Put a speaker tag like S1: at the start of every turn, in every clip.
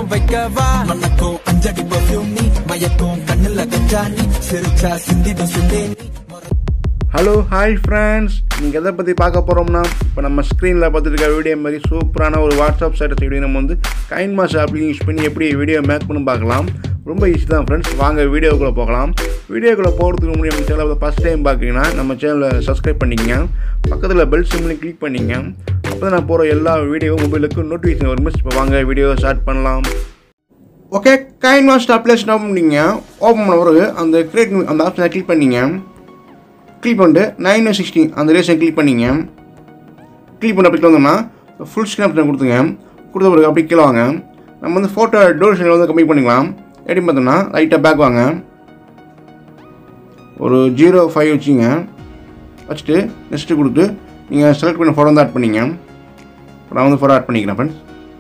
S1: மயக்கம் வைக்கவா மணக்கும் அஞ்சடி பர்ஃபியூம் நீ மயக்கும் கண்ணுல கஞ்சா நீ சிரிச்சா சிந்திடும் சிந்தே நீ
S2: ஹலோ ஹாய் ஃப்ரெண்ட்ஸ் நீங்கள் எதை பற்றி பார்க்க போகிறோம்னா இப்போ நம்ம ஸ்க்ரீனில் பார்த்துருக்க வீடியோ மாதிரி சூப்பரான ஒரு வாட்ஸ்அப் ஸ்டேட்டஸ் வீடியோ நம்ம வந்து கைன் மாஸ் ஆப்லையும் யூஸ் பண்ணி எப்படி வீடியோ மேக் பண்ணி பார்க்கலாம் ரொம்ப ஈஸி தான் ஃப்ரெண்ட்ஸ் வாங்க வீடியோக்குள்ளே போகலாம் வீடியோக்குள்ளே போகிறதுக்கு முன்னாடி நம்ம சேனலை ஃபஸ்ட் டைம் பார்க்குறீங்கன்னா நம்ம சேனலை சப்ஸ்கிரைப் பண்ணிக்கங்க பக்கத்தில் பெல் சிம்லையும் கிளிக் பண்ணிங்க அப்போ தான் நான் போகிற எல்லா வீடியோவும் மொபைலுக்கு நோட்டிஃபிகேஷன் வரும் இப்போ வாங்க வீடியோ ஸ்டார்ட் பண்ணலாம் okay KineMaster application open பண்ணிங்க ஓப்பன் பண்ண பிறகு அந்த கிரியேட் அந்த ஆப்ஷனை கிளிக் பண்ணிங்க கிளிக் பண்ணிட்டு நைன் சிக்ஸ்டீன் அந்த ரேஷன் கிளிக் பண்ணிங்க கிளிக் பண்ண அப்படி வந்தோம்னா ஃபுல் ஸ்க்ரீன் ஆப்ஷன் கொடுத்துங்க கொடுத்த பிறகு அப்படி கீழே வாங்க நம்ம வந்து ஃபோட்டோ டூரேஷன் வந்து கம்மி பண்ணிக்கலாம் எப்படி பார்த்தோம்னா லைட்டாக பேக் வாங்க ஒரு ஜீரோ ஃபைவ் வச்சுங்க வச்சுட்டு நெக்ஸ்ட்டு கொடுத்து நீங்கள் செலக்ட் பண்ண ஃபோட்டோ வந்து ஆட் பண்ணிங்க இப்போ நான் வந்து ஃபோட்டோ ஆட் பண்ணிக்கிறேன் ஃப்ரெண்ட்ஸ்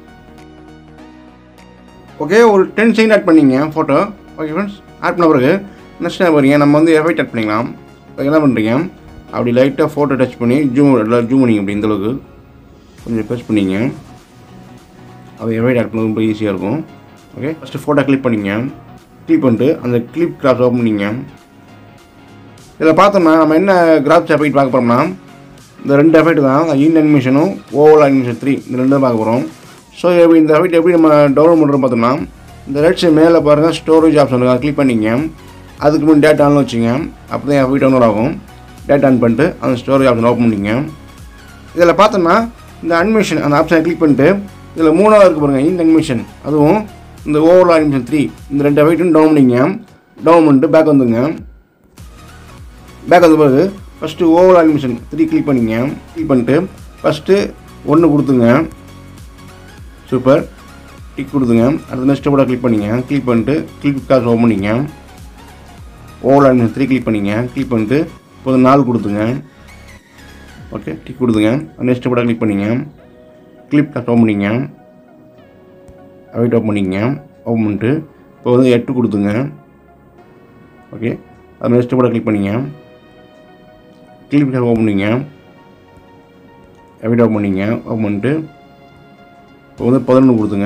S2: ஓகே ஒரு டென் செகண்ட் ஆட் பண்ணிங்க ஃபோட்டோ ஓகே ஃப்ரெண்ட்ஸ் ஆட் பண்ண பிறகு நெக்ஸ்ட் என்ன பாருங்க நம்ம வந்து எஃபெக்ட் ஆட் பண்ணிக்கலாம் இப்போ என்ன பண்ணுறீங்க அப்படி லைட்டாக ஃபோட்டோ டச் பண்ணி ஜூம் எல்லாம் ஜூம் பண்ணிங்க அப்படி இந்தளவுக்கு கொஞ்சம் டச் பண்ணிங்க அது எஃபெக்ட் ஆட் பண்ணது ரொம்ப ஈஸியாக இருக்கும் ஓகே ஃபஸ்ட்டு ஃபோட்டோ கிளிக் பண்ணிங்க கிளிக் பண்ணிட்டு அந்த கிளிப் கிராஃப்ட் ஓப்பன் பண்ணிங்க இதில் பார்த்தோம்னா நம்ம என்ன கிராஃப்ட்ஸ் எஃபெக்ட் பார்க்க போகிறோம்னா இந்த ரெண்டு எஃபெக்ட் தான் இன் அனிமேஷனும் ஓவல் அனிமேஷன் த்ரீ இந்த ரெண்டு தான் பார்க்க போகிறோம் ஸோ எப்படி இந்த எஃபெக்ட் எப்படி நம்ம டவுன்லோட் பண்ணுறோம் பார்த்தோம்னா இந்த ரைட் சைடு மேலே பாருங்கள் ஸ்டோரேஜ் ஆப்ஷன் இருக்கும் அதை கிளிக் பண்ணிங்க அதுக்கு முன்னாடி டேட்டா ஆன் வச்சுங்க அப்போ தான் எஃபெக்ட் டவுன்லோட் ஆகும் டேட்டா ஆன் பண்ணிட்டு அந்த ஸ்டோரேஜ் ஆப்ஷன் ஓப்பன் பண்ணிங்க இதில் பார்த்தோம்னா இந்த அனிமேஷன் அந்த ஆப்ஷனை கிளிக் பண்ணிட்டு இதில் மூணாவது இருக்கு பாருங்கள் இந்த அனிமேஷன் அதுவும் இந்த ஓவரால் அனிமேஷன் த்ரீ இந்த ரெண்டு எஃபெக்ட்டும் டவுன் பண்ணிங்க டவுன் பண்ணிட்டு பேக் வந்துங்க பேக் வந்த பிறகு first overall animation three click பண்ணிங்க கிளிக் பண்ணிட்டு ஃபஸ்ட்டு ஒன்று கொடுத்துங்க சூப்பர் டிக் கொடுத்துங்க அடுத்த நெக்ஸ்ட் கூட கிளிக் பண்ணிங்க கிளிக் பண்ணிட்டு கிளிக் காசு ஓப்பன் பண்ணிங்க ஓவரால் அனிமேஷன் த்ரீ கிளிக் பண்ணிங்க கிளிக் பண்ணிட்டு இப்போ நாலு கொடுத்துங்க ஓகே டிக் கொடுத்துங்க நெக்ஸ்ட் கூட கிளிக் பண்ணிங்க கிளிப் காசு ஓப்பன் பண்ணிங்க அவைட் ஓப்பன் பண்ணிங்க ஓப்பன் பண்ணிட்டு இப்போ வந்து எட்டு கொடுத்துங்க ஓகே அது நெக்ஸ்ட் கூட கிளிக் பண்ணிங்க கிளிப் காசு ஓப்பன் பண்ணிங்க அவைட் ஓப்பன் பண்ணிங்க ஓப்பன் பண்ணிட்டு இப்போ வந்து பதினொன்று கொடுத்துங்க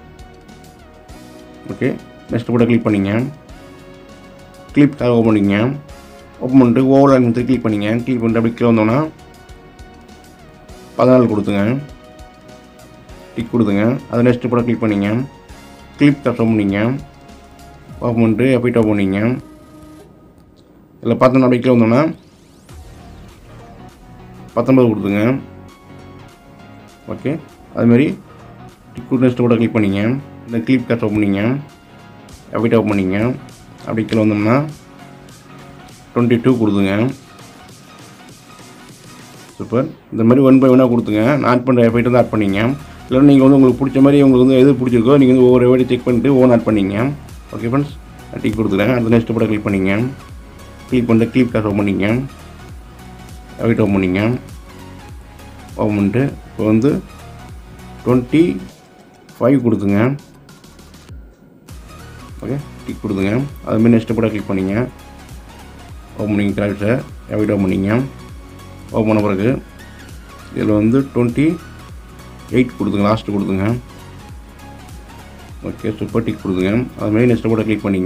S2: ஓகே நெக்ஸ்ட் கூட கிளிக் பண்ணிங்க கிளிப் கார் ஓப்பன் பண்ணிங்க ஓப்பன் பண்ணிட்டு ஓவர் அனிமேஷன் கிளிக் பண்ணிங்க கிளிக் பண்ணிட்டு அப்படி கீழே வந்தோன்னா பதினாலு கொடுத்துங்க டிக் கொடுத்துங்க அது நெக்ஸ்ட் கூட கிளிக் பண்ணிங்க கிளிப் கார் ஓப்பன் பண்ணிங்க ஓப்பன் பண்ணிட்டு எஃபைட் ஓப்பன் பண்ணிங்க இதில் பார்த்தோன்னா அப்படி கீழே வந்தோன்னா பத்தொன்பது கொடுத்துங்க ஓகே அதுமாரி டிக் நெக்ஸ்ட் கூட கிளிக் பண்ணிங்க இந்த கிளிப் கார்ட் ஓப்பன் பண்ணிங்க எஃபைட் ஓப்பன் பண்ணிங்க அப்படி கீழே வந்தோம்னா டுவெண்ட்டி டூ கொடுத்துங்க சூப்பர் இந்த மாதிரி ஒன் பை ஒன்னாக கொடுத்துங்க நான் ஆட் பண்ணுற எஃபைட் வந்து ஆட் பண்ணிங்க இல்லைன்னா நீங்கள் வந்து உங்களுக்கு பிடிச்ச மாதிரி உங்களுக்கு வந்து எது பிடிச்சிருக்கோ நீங்கள் வந்து ஒவ்வொரு எஃபைட் செக் பண்ணிட்டு ஓன் ஆட் பண்ணிங்க ஓகே ஃப்ரெண்ட்ஸ் டிக் கொடுத்துக்கிறேன் அடுத்த நெக்ஸ்ட் கூட கிளிக் பண்ணிங்க கிளிக் பண்ணிட்டு கிளிப் கார்ட் ஓப்பன் பண்ணிங்க எஃபைட் ஓப்பன் பண்ணிங்க ஓப்பன் பண்ணிட்டு இப்போ வந்து டுவெண்ட்டி ஃபைவ் கொடுத்துங்க ஓகே டிக் கொடுத்துங்க அதுமாரி நெக்ஸ்ட்டு கூட கிளிக் பண்ணிங்க ஓப்பன் பண்ணிங்க கிராஃப்ட்ஸை எவைட் ஓப்பன் பண்ணிங்க ஓப்பன் பண்ண பிறகு இதில் வந்து டுவெண்ட்டி எயிட் கொடுத்துங்க லாஸ்ட்டு கொடுத்துங்க ஓகே சூப்பர் டிக் கொடுத்துங்க அதுமாரி நெக்ஸ்ட்டு கூட கிளிக் பண்ணிங்க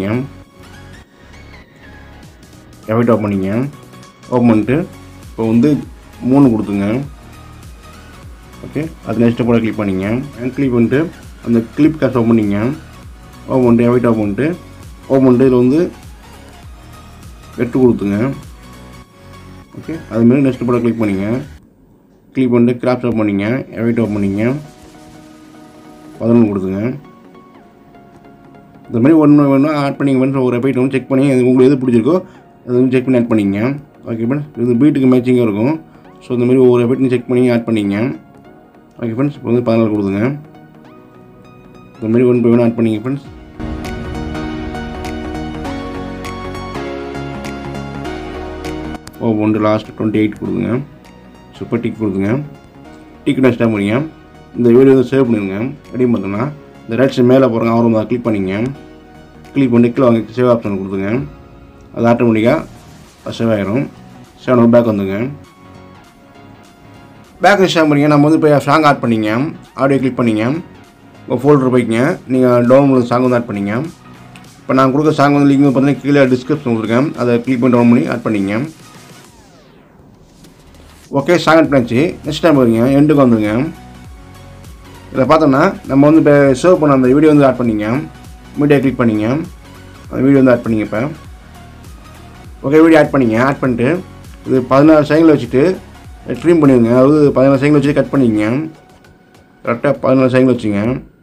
S2: எவைட் ஓப்பன் பண்ணிங்க ஓப்பன் பண்ணிட்டு இப்போ வந்து மூணு கொடுத்துங்க ஓகே அது நெக்ஸ்ட்டு கூட கிளிக் பண்ணிங்க கிளிக் பண்ணிட்டு அந்த கிளிப் காசு ஓப்பன் பண்ணிங்க ஓப்பன் பண்ணிட்டு எவைட் ஓப்பன் பண்ணிட்டு ஓப்பன் பண்ணிட்டு இதில் வந்து எட்டு கொடுத்துங்க ஓகே அதுமாரி நெக்ஸ்ட் கூட கிளிக் பண்ணிங்க கிளிக் பண்ணிட்டு கிராப்ஸ் ஓப்பன் பண்ணிங்க எவைட் ஓப்பன் பண்ணிங்க பதினொன்று கொடுத்துங்க இந்த மாதிரி ஒன்று ஒன்று ஆட் பண்ணிங்க ஃப்ரெண்ட்ஸ் ஒரு வெயிட் ஒன்று செக் பண்ணி அது உங்களுக்கு எது பிடிச்சிருக்கோ அது வந்து செக் பண்ணி ஆட் பண்ணிங்க ஓகே ஃப்ரெண்ட்ஸ் இது பீட்டுக்கு மேட்சிங்காக இருக்கும் ஸோ இந்த மாதிரி ஒவ்வொரு வெயிட்டும் செக் பண்ணி ஆட் பண்ணிங்க ஓகே ஃப்ரெண்ட்ஸ் இப்போ வந்து பதினாலு கொடுத்துங்க இந்த மாதிரி ஒன் பை ஒன் ஆட் பண்ணிங்க ஃப்ரெண்ட்ஸ் ஓ ஒன்று லாஸ்ட் டுவெண்ட்டி எயிட் கொடுங்க சூப்பர் டிக் கொடுங்க டிக் நெக்ஸ்ட்டாக போறீங்க இந்த வீடியோ வந்து சேவ் பண்ணிடுங்க ரெடி பார்த்தோம்னா இந்த ரைட் சைடு மேலே போகிறாங்க அவரும் அதை கிளிக் பண்ணிங்க கிளிக் பண்ணி கீழே வாங்க சேவ் ஆப்ஷன் கொடுத்துங்க அது ஆட்டோமேட்டிக்காக சேவ் ஆயிரும் சேவ் ஆன பேக் வந்துங்க பேக் ஷேர் பண்ணிங்க நம்ம வந்து இப்போ சாங் ஆட் பண்ணிங்க ஆடியோ கிளிக் பண்ணிங்க உங்கள் ஃபோல்டர் போய்க்கிங்க நீங்கள் டவுன்லோட் சாங் வந்து ஆட் பண்ணிங்க இப்போ நான் கொடுக்குற சாங் வந்து லிங்க் பார்த்தீங்கன்னா கீழே டிஸ்கிரிப்ஷன் கொடுத்துருக்கேன் அதை கிளிக் பண்ணி டவுன் பண்ணி ஆட் பண்ணிங்க ஓகே சாங் ஆட் பண்ணியாச்சு நெக்ஸ்ட் டைம் வருங்க எண்டுக்கு வந்துருங்க இதில் பார்த்தோம்னா நம்ம வந்து இப்போ சேவ் பண்ண அந்த வீடியோ வந்து ஆட் பண்ணிங்க மீடியா கிளிக் பண்ணிங்க அந்த வீடியோ வந்து ஆட் பண்ணிங்க இப்போ ஓகே வீடியோ ஆட் பண்ணிங்க ஆட் பண்ணிட்டு இது பதினாறு செகண்டில் வச்சுட்டு ட்ரீம் பண்ணிடுங்க அதாவது பதினாறு செகண்ட் வச்சு கட் பண்ணிக்கங்க கரெக்டாக பதினாறு செகண்ட் வச்சுங்க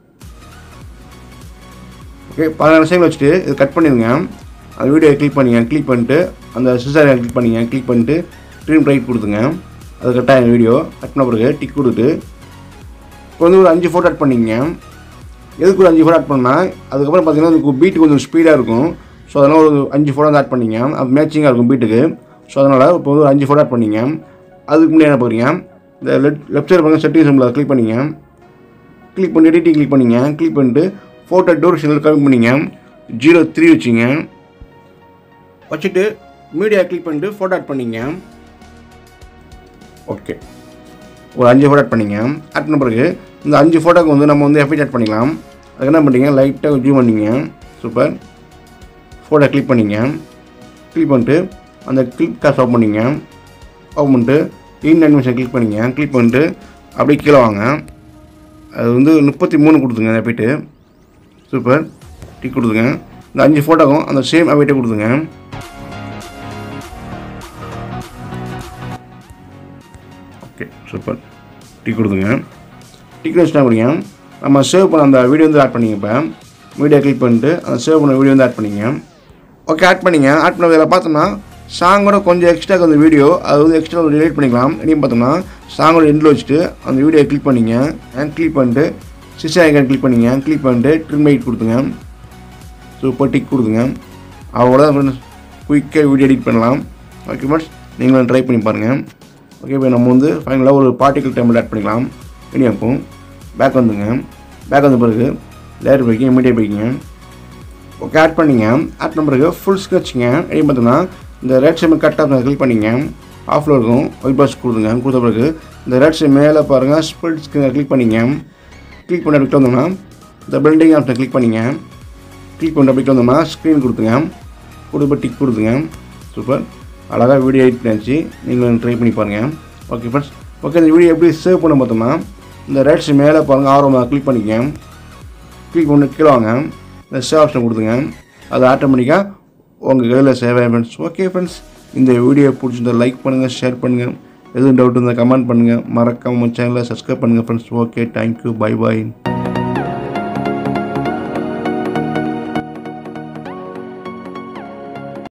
S2: ஓகே பதினாறு செகண்ட் வச்சுட்டு இது கட் பண்ணிடுங்க அந்த வீடியோ கிளிக் பண்ணிங்க கிளிக் பண்ணிட்டு அந்த சிசரை கிளிக் பண்ணிங்க கிளிக் பண்ணிட்டு ட்ரீம் ரைட் கொடுத்துங்க அது கரெக்டாக வீடியோ கட் பண்ண பிறகு டிக் கொடுத்து இப்போ வந்து ஒரு அஞ்சு ஃபோட்டோ ஆட் பண்ணிங்க எதுக்கு ஒரு அஞ்சு ஃபோட்டோ ஆட் பண்ணால் அதுக்கப்புறம் பார்த்தீங்கன்னா அதுக்கு பீட்டு கொஞ்சம் ஸ்பீடாக இருக்கும் ஸோ அதனால் ஒரு அஞ்சு ஃபோட்டோ வந்து ஆட் பண்ணிங்க அது மேட்சிங்காக இருக்கும் பீட்டுக்கு ஸோ அதனால் இப்போ வந்து ஒரு அஞ்சு ஃபோட்டோ ஆட் பண்ணிங்க அதுக்கு முன்னாடி என்ன போகிறீங்க இந்த லெஃப்ட் லெஃப்ட் சைடு பாருங்க செட்டிங் சிம்பிள் கிளிக் பண்ணிங்க கிளிக் பண்ணி எடிட்டிங் கிளிக் பண்ணிங்க கிளிக் பண்ணிட்டு ஃபோட்டோ டூரேஷனில் கம்மி பண்ணிங்க ஜீரோ த்ரீ வச்சுங்க வச்சுட்டு மீடியா கிளிக் பண்ணிட்டு ஃபோட்டோ ஆட் பண்ணிங்க ஓகே ஒரு அஞ்சு ஃபோட்டோ ஆட் பண்ணிங்க ஆட் பண்ண பிறகு இந்த அஞ்சு ஃபோட்டோக்கு வந்து நம்ம வந்து எஃபெக்ட் ஆட் பண்ணிக்கலாம் அதுக்கு என்ன பண்ணுறீங்க லைட்டாக ஜூம் பண்ணிங்க சூப்பர் ஃபோட்டோ கிளிக் பண்ணிங்க கிளிக் பண்ணிட்டு அந்த கிளிக் காசு ஓப்பன் பண்ணிங்க ஓப்பன் பண்ணிட்டு இன் அனிமேஷன் கிளிக் பண்ணிங்க கிளிக் பண்ணிட்டு அப்படியே கீழே வாங்க அது வந்து முப்பத்தி மூணு கொடுத்துங்க எஃபெக்ட்டு சூப்பர் டிக் கொடுத்துங்க இந்த அஞ்சு ஃபோட்டோக்கும் அந்த சேம் எஃபெக்ட்டை கொடுத்துங்க ஓகே சூப்பர் டிக் கொடுத்துங்க டிக் வச்சுட்டா கொடுங்க நம்ம சேவ் பண்ண அந்த வீடியோ வந்து ஆட் பண்ணிங்க இப்போ வீடியோ கிளிக் பண்ணிட்டு அந்த சேவ் பண்ண வீடியோ வந்து ஆட் பண்ணிங்க ஓகே ஆட் பண்ணிங்க ஆட் பண்ண இதில் பார்த்தோம்னா சாங்கோட கொஞ்சம் எக்ஸ்ட்ரா அந்த வீடியோ அது வந்து எக்ஸ்ட்ரா ரிலேட் பண்ணிக்கலாம் இனியும் பார்த்தோம்னா சாங்கோட எண்டில் வச்சுட்டு அந்த வீடியோ கிளிக் பண்ணிங்க கிளிக் பண்ணிட்டு சிஸ் ஐக்கான் கிளிக் பண்ணிங்க கிளிக் பண்ணிட்டு ட்ரிம் மைட் கொடுத்துங்க சூப்பர் டிக் கொடுத்துங்க அவ்வளோதான் ஃப்ரெண்ட்ஸ் குயிக்காக வீடியோ எடிட் பண்ணலாம் ஓகே ஃப்ரெண்ட்ஸ் நீங்களும் ட்ரை பண்ணி பாருங்கள் ஓகே இப்போ நம்ம வந்து ஃபைனலாக ஒரு பார்ட்டிகல் டேபிள் ஆட் பண்ணிக்கலாம் இனியாக்கும் பேக் வந்துங்க பேக் வந்த பிறகு லேயர் போய்க்கிங்க மீடியா போய்க்கிங்க ஓகே ஆட் பண்ணிங்க ஆட் பண்ண பிறகு ஃபுல் ஸ்கெட்சுங்க எப்படி பார்த்தோம்னா இந்த ரெட் சைம் கட்டாக கிளிக் பண்ணிங்க ஆஃபில் இருக்கும் ஒயிட் பாக்ஸ் கொடுத்துங்க கொடுத்த பிறகு இந்த ரெட் சைம் மேலே பாருங்கள் ஸ்பிளிட் ஸ்க்ரீனை கிளிக் பண்ணிங்க கிளிக் பண்ணி அப்படிட்டு வந்தோம்னா இந்த பில்டிங் ஆப்ஷனை கிளிக் பண்ணிங்க கிளிக் பண்ணி அப்படிட்டு வந்தோம்னா ஸ்க்ரீன் கொடுத்துங்க கொடுத்து டிக் கொடுத்துங்க சூப்பர் அழகாக வீடியோ எடிட் பண்ணியாச்சு நீங்களும் ட்ரை பண்ணி பாருங்கள் ஓகே ஃப்ரெண்ட்ஸ் ஓகே இந்த வீடியோ எப்படி சேவ் பண்ண பார்த்தோம்னா இந்த ரைட்ஸ் மேலே பாருங்கள் ஆர்வமாக கிளிக் பண்ணிக்க கிளிக் பண்ணி கீழே வாங்க இந்த சேவ் ஆப்ஷன் கொடுத்துங்க அது ஆட்டோமேட்டிக்காக உங்கள் கையில் சேவ் ஆகும் ஃப்ரெண்ட்ஸ் ஓகே ஃப்ரெண்ட்ஸ் இந்த வீடியோ பிடிச்சிருந்தா லைக் பண்ணுங்கள் ஷேர் பண்ணுங்கள் எதுவும் டவுட் இருந்தால் கமெண்ட் பண்ணுங்கள் மறக்காமல் சேனலை சப்ஸ்கிரைப் பண்ணுங்கள் ஃப்ரெண்ட்ஸ் ஓகே தேங்க்யூ பை பாய்